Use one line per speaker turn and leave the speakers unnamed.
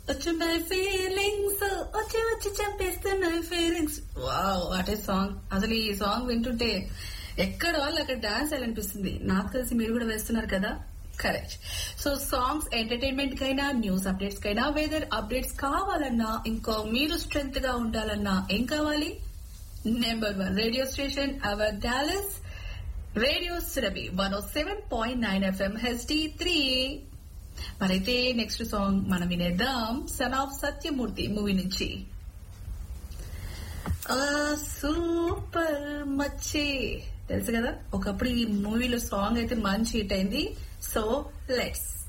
వచ్చున్నాయి feelings వచ్చి వచ్చి చంపేస్తున్నాయి feelings wow what a song అసలు ఈ సాంగ్ వింటుంటే ఎక్కడ వాళ్ళు అక్కడ డాన్స్ అనిపిస్తుంది నాకు తెలిసి మీరు కూడా వేస్తున్నారు కదా కరెక్ట్ సో సాంగ్స్ ఎంటర్టైన్మెంట్ కైనా న్యూస్ అప్డేట్స్ కైనా వెదర్ అప్డేట్స్ కావాలన్నా ఇంకో మీరు స్ట్రెంత్ గా ఉండాలన్నా ఏం కావాలి number one radio station our Dallas radio Surabhi one O seven point nine FM HD three మరైతే నెక్స్ట్ సాంగ్ మనం వినేద్దాం సన్ ఆఫ్ సత్యమూర్తి మూవీ నుంచి ఆ సూపర్ మచ్చి తెలుసు కదా ఒకప్పుడు ఈ మూవీలో సాంగ్ అయితే మంచి హిట్ అయింది సో లెట్స్